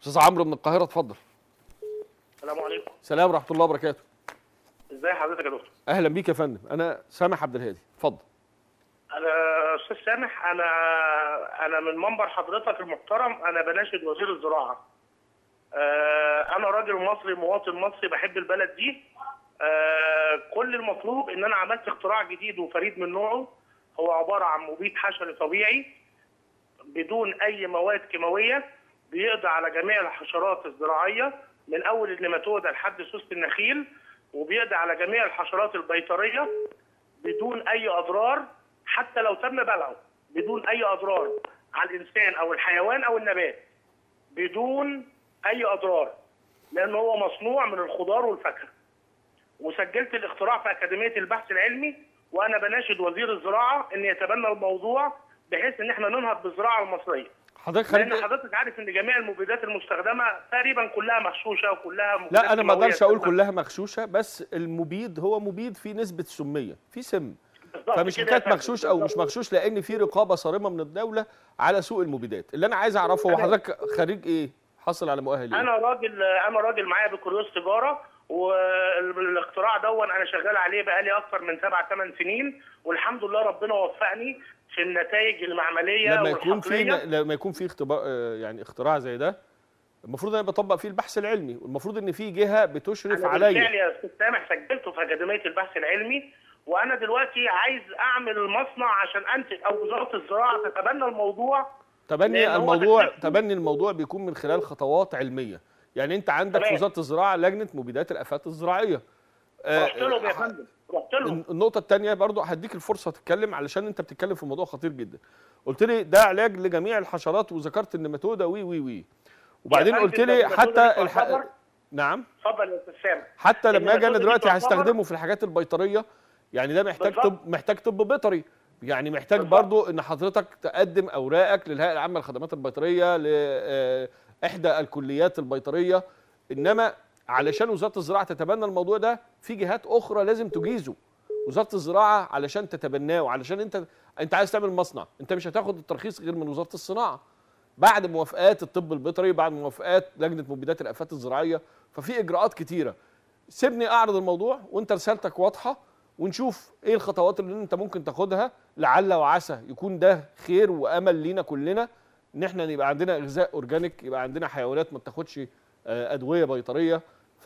استاذ عمرو من القاهره اتفضل السلام عليكم سلام ورحمه الله وبركاته ازي حضرتك يا دكتور اهلا بيك يا فندم انا سامح عبد الهادي اتفضل انا استاذ سامح انا انا من منبر حضرتك المحترم انا بناشد وزير الزراعه آه، انا راجل مصري مواطن مصري بحب البلد دي آه، كل المطلوب ان انا عملت اختراع جديد وفريد من نوعه هو عباره عن مبيد حشري طبيعي بدون اي مواد كيماويه بيقضي على جميع الحشرات الزراعيه من اول النيماتودا لحد سوسه النخيل وبيقضي على جميع الحشرات البيطريه بدون اي اضرار حتى لو تم بلعه بدون اي اضرار على الانسان او الحيوان او النبات بدون اي اضرار لان هو مصنوع من الخضار والفاكهه وسجلت الاختراع في اكاديميه البحث العلمي وانا بناشد وزير الزراعه ان يتبنى الموضوع بحيث ان احنا ننهض بالزراعه المصريه حضرتك لان خليك حضرتك عارف ان جميع المبيدات المستخدمه تقريبا كلها مغشوشه وكلها مبيدات لا انا ما كيماوية اقدرش اقول سامة. كلها مغشوشه بس المبيد هو مبيد فيه نسبه سميه في سم بالظبط فمش كده يا حكايه فندم، مغشوش او مش بالظبط. مغشوش لان في رقابه صارمه من الدوله على سوق المبيدات اللي انا عايز اعرفه هو تمام. حضرتك خريج ايه حصل على مؤهل ايه انا راجل انا راجل معايا بكالوريوس تجاره والاختراع دون انا شغال عليه بقالي اكتر من سبع ثمان سنين والحمد لله ربنا وفقني في النتائج المعمليه لما يكون في والحقليه لما يكون في اختبار آه، يعني اختراع زي ده المفروض انا بطبق فيه البحث العلمي والمفروض ان في جهه بتشرف انا عليا بالفعل يا استاذ سامح سجلته في اكاديميه البحث العلمي وانا دلوقتي عايز اعمل مصنع عشان انتج او وزاره الزراعه تتبنى الموضوع تبني لأن هو الموضوع تكلفته- تبني الموضوع بيكون من خلال خطوات علميه يعني انت عندك في تمام. وزاره الزراعه لجنه مبيدات الافات الزراعيه آه، رحت لهم يا آه، فندم رحت لهم النقطة الثانية برضو هديك الفرصة تتكلم علشان انت بتتكلم في موضوع خطير جدا. قلت لي ده علاج لجميع الحشرات وذكرت النماتودا وي وي وي. وبعدين فندم قلت ده لي النماتودا حتى دي الح... تعتبر- نعم اتفضل يا استاذ سامح حتى لما اجي انا النماتودا دي دلوقتي تعتبر- هستخدمه في الحاجات البيطريه يعني ده محتاج بالظبط. طب محتاج طب بيطري يعني محتاج بالظبط. برضو ان حضرتك تقدم اوراقك للهيئه العامه للخدمات البيطريه لاحدى الكليات البيطريه انما علشان وزاره الزراعه تتبنى الموضوع ده في جهات اخرى لازم تجيزه وزاره الزراعه علشان تتبناه وعلشان انت انت عايز تعمل مصنع انت مش هتاخد الترخيص غير من وزاره الصناعه بعد موافقات الطب البيطري بعد موافقات لجنه مبيدات الافات الزراعيه ففي اجراءات كتيره سيبني اعرض الموضوع وانت رسالتك واضحه ونشوف ايه الخطوات اللي انت ممكن تاخدها لعل وعسى يكون ده خير وامل لينا كلنا ان احنا يبقى عندنا غذاء اورجانيك يبقى عندنا حيوانات ما بتاخدش آه، ادويه بيطريه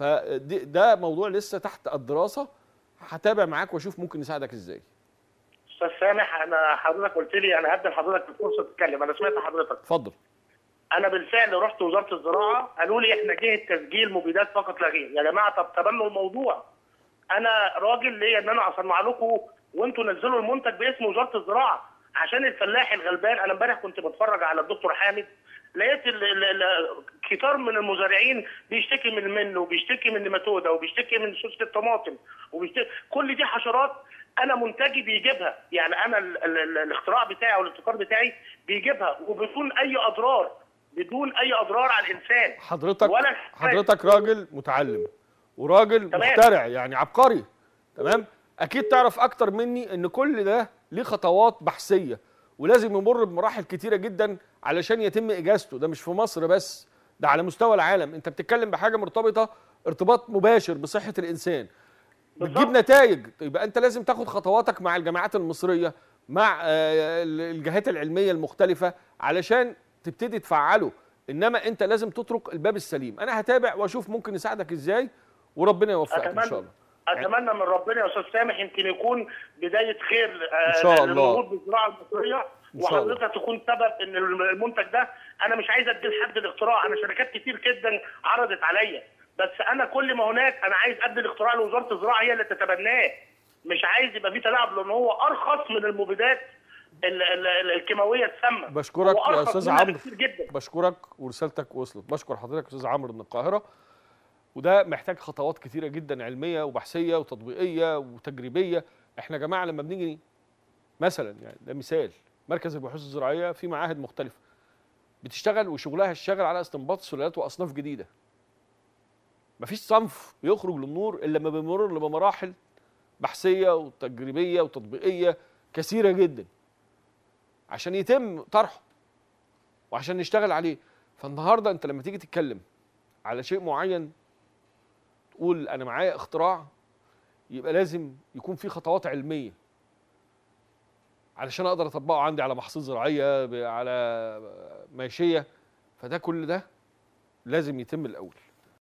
فده موضوع لسه تحت الدراسه هتابع معاك واشوف ممكن نساعدك ازاي استاذ سامح انا حضرتك قلت لي انا هدي لحضرتك الفرصه تتكلم انا سمعت حضرتك اتفضل انا بالفعل رحت وزاره الزراعه قالوا لي احنا جهه تسجيل مبيدات فقط لا غير يا جماعه طب تبنوا الموضوع انا راجل ليا ان انا اصنع لكم وانتوا نزلوا المنتج باسم وزاره الزراعه عشان الفلاح الغلبان انا امبارح كنت بتفرج على الدكتور حامد لقيت ال- ال- ال- كتار من المزارعين بيشتكي من المن وبيشتكي من النماتودا وبيشتكي من سوسه الطماطم وبيشتكي كل دي حشرات انا منتجي بيجيبها يعني انا ال ال ال الاختراع بتاعي او الابتكار بتاعي بيجيبها وبدون اي اضرار بدون اي اضرار على الانسان حضرتك ولا حضرتك راجل متعلم وراجل تمام. مخترع يعني عبقري تمام اكيد تعرف اكتر مني ان كل ده ليه خطوات بحثيه ولازم يمر بمراحل كتيره جدا علشان يتم اجازته ده مش في مصر بس ده على مستوى العالم انت بتتكلم بحاجه مرتبطه ارتباط مباشر بصحه الانسان بتجيب بالظبط. نتائج يبقى انت لازم تاخد خطواتك مع الجامعات المصريه مع آه، الجهات العلميه المختلفه علشان تبتدي تفعله انما انت لازم تترك الباب السليم انا هتابع واشوف ممكن نساعدك ازاي وربنا يوفقك ان شاء الله اتمنى من ربنا يا استاذ سامح يمكن يكون بدايه خير آه، إن شاء الله. للنهوض بالزراعه المصريه إن شاء الله. وحضرتك تكون سبب ان المنتج ده انا مش عايز ادي لحد الاختراع انا شركات كتير جدا عرضت عليا بس انا كل ما هناك انا عايز ادي الاختراع لوزاره الزراعه هي اللي تتبناه مش عايز يبقى في تلاعب لان هو ارخص من المبيدات ال- ال- ال- الكيماويه السامه بشكرك هو يا أرخص استاذ منها عمرو بكتير جدا بشكرك ورسالتك وصلت بشكر حضرتك يا استاذ عمرو من القاهره وده محتاج خطوات كتيره جدا علميه وبحثيه وتطبيقيه وتجريبيه احنا يا جماعه لما بنيجي مثلا يعني ده مثال مركز البحوث الزراعيه في معاهد مختلفه بتشتغل وشغلها الشاغل على استنباط سلالات واصناف جديده مفيش صنف بيخرج للنور الا لما بيمر بمراحل بحثيه وتجريبيه وتطبيقيه كثيره جدا عشان يتم طرحه وعشان نشتغل عليه فالنهارده انت لما تيجي تتكلم على شيء معين تقول انا معايا اختراع يبقى لازم يكون في خطوات علميه علشان اقدر اطبقه عندي على محصول زراعيه ب- على ماشيه فده كل ده لازم يتم الاول